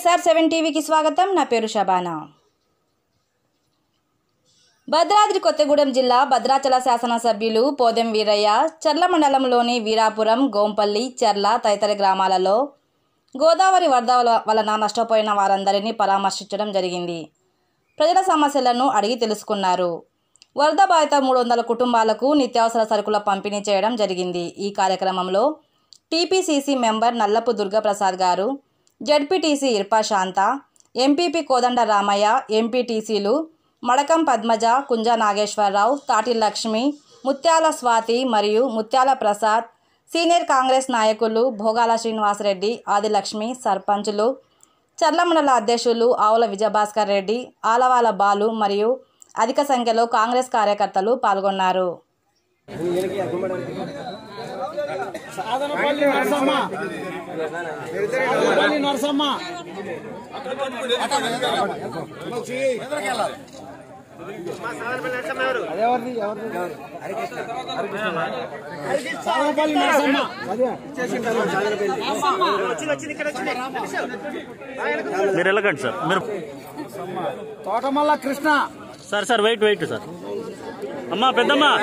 SR seven టీవీకి స్వాగతం నా పేరు షబానా భద్రాద్రి కొత్తగూడెం జిల్లా భద్రాచల శాసనసభ్యులు పోదెం వీరయ్య చర్ల మండలంలోని వీరాపురం గోంపల్లి చర్ల తదితర గ్రామాలలో గోదావరి వరద వల- వలన నష్టపోయిన వారందరినీ పరామర్శించడం జరిగింది ప్రజల సమస్యలను అడిగి తెలుసుకున్నారు వరద బాధిత మూడు వందల కుటుంబాలకు నిత్యావసర సరుకుల పంపిణీ చేయడం జరిగింది ఈ కార్యక్రమంలో TPCC member Nallapu Durgaprasad garu ZPTC Irpa Shanta MPP Kodanda Ramaiah ఎంపీటీసీలు మడకం పద్మజ కుంజ నాగేశ్వరరావు తాటి లక్ష్మి ముత్యాల స్వాతి మరియు ముత్యాల ప్రసాద్ సీనియర్ కాంగ్రెస్ నాయకులు భోగాల శ్రీనివాసరెడ్డి ఆదిలక్ష్మి సర్పంచులు చర్ల మండల అధ్యక్షులు ఆవుల విజయభాస్కర్ రెడ్డి ఆలవాల బాలు మరియు అధిక సంఖ్యలో కాంగ్రెస్ కార్యకర్తలు పాల్గొన్నారు సాధనపల్లి నరసమ్మ సాధనపల్లి నరసమ్మ అదెవరిది ఎవరిది సాధనపల్లి నరసమ్మ అదే మీరు వెళ్ళకండి సార్ మీరు Thotamalla Krishna sir sir wait wait sir అమ్మా పెద్దమ్మా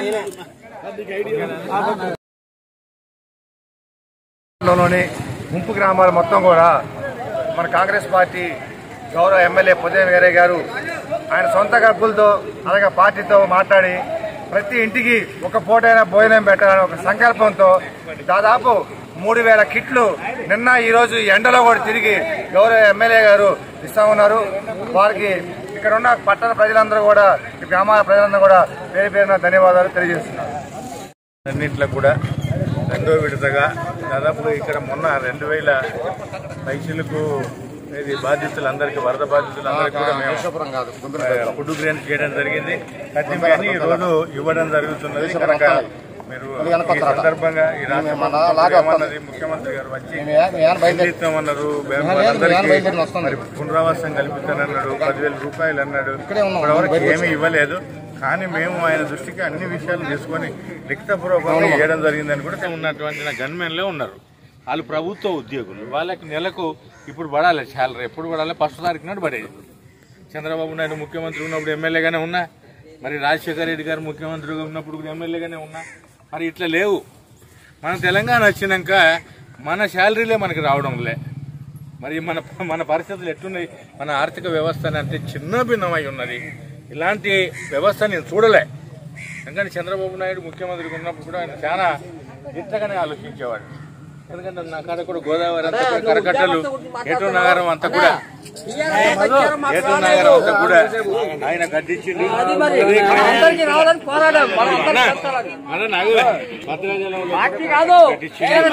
లోని ముంపు గ్రామాలు మొత్తం కూడా మన కాంగ్రెస్ పార్టీ గౌరవ ఎమ్మెల్యే పొదే వీరయ్య గారు ఆయన సొంత డబ్బులతో అలాగే పార్టీతో మాట్లాడి ప్రతి ఇంటికి ఒక పూటైనా భోజనం పెట్టాలని ఒక సంకల్పంతో దాదాపు మూడు వేల కిట్లు నిన్న ఈ రోజు ఎండలో కూడా తిరిగి గౌరవ ఎమ్మెల్యే గారు ఇస్తా ఉన్నారు వారికి ఇక్కడ ఉన్న పట్టణ ప్రజలందరూ కూడా ఈ గ్రామాల ప్రజలందరూ కూడా పేరు పేరున ధన్యవాదాలు తెలియజేస్తున్నారు అన్నింటిలో కూడా రెండో విడతగా దాదాపు ఇక్కడ మొన్న రెండు వేల పైసలకు ఇది బాధితులందరికీ వరద బాధితులందరికీ కూడా మేము ఆ, ఫుడ్ గ్రేన్ చేయడం జరిగింది ఖచ్చితంగా ఈ రోజు ఇవ్వడం జరుగుతున్నది కనుక మీరు ఈ సందర్భంగా ఈ రాష్ట్ర ప్రభుత్వం ఏమన్నది ముఖ్యమంత్రి గారు వచ్చి ఇస్తామన్నారు వాళ్ళందరికీ మరి పునరావాసం కల్పిస్తానన్నాడు పదివేల రూపాయలు అన్నాడు ఇప్పటివరకు ఏమీ ఇవ్వలేదు కానీ మేము ఆయన దృష్టికి అన్ని విషయాలు తీసుకొని లిఖితపూర్వకంగా చేయడం జరిగిందని కూడా ఉన్నటువంటి నా గన్మెన్లే ఉన్నారు వాళ్ళు ప్రభుత్వ ఉద్యోగులు వాళ్ళకి నెలకు ఇప్పుడు పడాలి శాలరీ ఎప్పుడు పడాలి ఫస్ట్ తారీఖు నాడు పడేది చంద్రబాబు నాయుడు ముఖ్యమంత్రి ఉన్నప్పుడు ఎమ్మెల్యేగానే ఉన్నా మరి రాజశేఖర రెడ్డి గారు ముఖ్యమంత్రిగా ఉన్నప్పుడు కూడా ఎమ్మెల్యేగానే ఉన్నా మరి ఇట్లా లేవు మన తెలంగాణ వచ్చినాక మన శాలరీలే మనకి రావడంలే మరి మన మన పరిస్థితులు ఎట్లున్నాయి మన ఆర్థిక వ్యవస్థ అంటే చిన్న భిన్నమై ఉన్నది ఇలాంటి వ్యవస్థ నేను చూడలే ఎందుకంటే చంద్రబాబు నాయుడు ముఖ్యమంత్రిగా ఉన్నప్పుడు కూడా ఆయన చాలా దిట్టగానే ఆలోచించేవాడు ఎందుకంటే నా కాడ కూడా గోదావరి అంతా కూడా కరకట్టలు ఏటూరు నగరం అంతా కూడా ఏటూరు నగరం అంతా కూడా ఆయన కట్టించిండు అన్న, అన్న నాగులే, భద్రాచలంలో కట్టించిండు.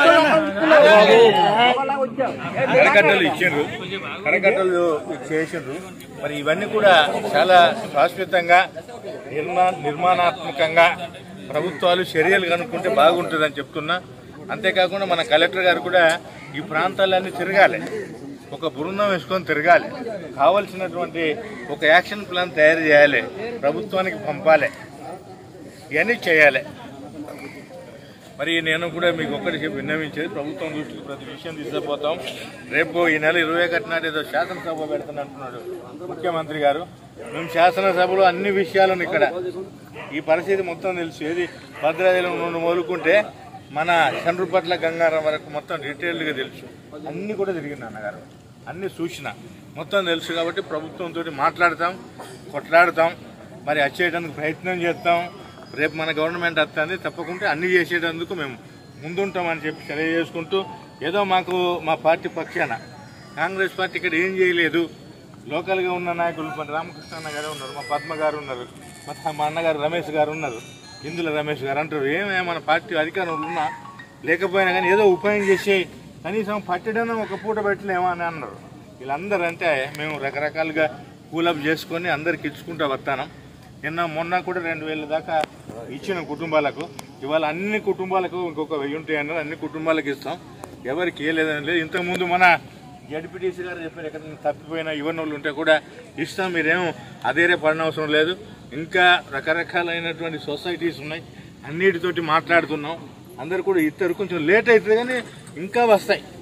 కరకట్టలు ఇచ్చిండ్రు కరకట్టలు చేసిండ్రు మరి ఇవన్నీ కూడా చాలా శాశ్వతంగా నిర్మా నిర్మాణాత్మకంగా ప్రభుత్వాలు చర్యలు కనుక్కుంటే బాగుంటుందని చెప్తున్నా అంతేకాకుండా మన కలెక్టర్ గారు కూడా ఈ ప్రాంతాలన్నీ తిరగాలి ఒక బృందం వేసుకొని తిరగాలి కావలసినటువంటి ఒక యాక్షన్ ప్లాన్ తయారు చేయాలి ప్రభుత్వానికి పంపాలి ఇవన్నీ చేయాలి మరి నేను కూడా మీకు ఒక్కటి చెప్పి విన్నవించేది ప్రభుత్వం దృష్టికి ప్రతి విషయం తీసుకుపోతాం రేపు ఈ నెల ఇరవై ఒకటి నాడు ఏదో శాసనసభ పెడతాను అంటున్నాడు ముఖ్యమంత్రి గారు మేము శాసనసభలో అన్ని విషయాలను ఇక్కడ ఈ పరిస్థితి మొత్తం తెలుసు ఏది భద్రాచలం నుండి మొదలుకుంటే మన చంద్రుపట్ల గంగారం వరకు మొత్తం డీటెయిల్డ్గా తెలుసు అన్ని కూడా తిరిగింది అన్నగారు అన్ని చూసిన మొత్తం తెలుసు కాబట్టి ప్రభుత్వంతో మాట్లాడతాం కొట్లాడతాం మరి వచ్చేయడానికి ప్రయత్నం చేస్తాం రేపు మన గవర్నమెంట్ వస్తుంది తప్పకుండా అన్ని చేసేటందుకు మేము ముందుంటామని చెప్పి తెలియజేసుకుంటూ ఏదో మాకు మా పార్టీ పక్షాన కాంగ్రెస్ పార్టీ ఇక్కడ ఏం చేయలేదు లోకల్గా ఉన్న నాయకులు మన రామకృష్ణ అన్న గారు ఉన్నారు మా పద్మ గారు ఉన్నారు మా మా అన్నగారు రమేష్ గారు ఉన్నారు ఇందుల రమేష్ గారు అంటారు ఏమే మన పార్టీ అధికారంలో ఉన్నా లేకపోయినా కానీ ఏదో ఉపాయం చేసి కనీసం పట్టడన ఒక పూట పెట్టలేమా అని అన్నారు వీళ్ళందరూ అంటే మేము రకరకాలుగా కూలప్ చేసుకొని అందరికి ఇచ్చుకుంటూ వస్తాను నిన్న మొన్న కూడా రెండు వేల దాకా ఇచ్చిన కుటుంబాలకు ఇవాళ అన్ని కుటుంబాలకు ఇంకొక వెయ్యి ఉంటాయి అన్నారు అన్ని కుటుంబాలకు ఇస్తాం ఎవరికి ఏ లేదని లేదు ఇంతకుముందు మన జడ్పీటీసీ గారు చెప్పారు ఎక్కడ తప్పిపోయిన యువన వాళ్ళు ఉంటే కూడా ఇస్తాం మీరేం అదేరే పడనవసరం లేదు ఇంకా రకరకాలైనటువంటి సొసైటీస్ ఉన్నాయి అన్నిటితోటి మాట్లాడుతున్నాం అందరు కూడా ఇద్దరు కొంచెం లేట్ అవుతుంది కానీ ఇంకా వస్తాయి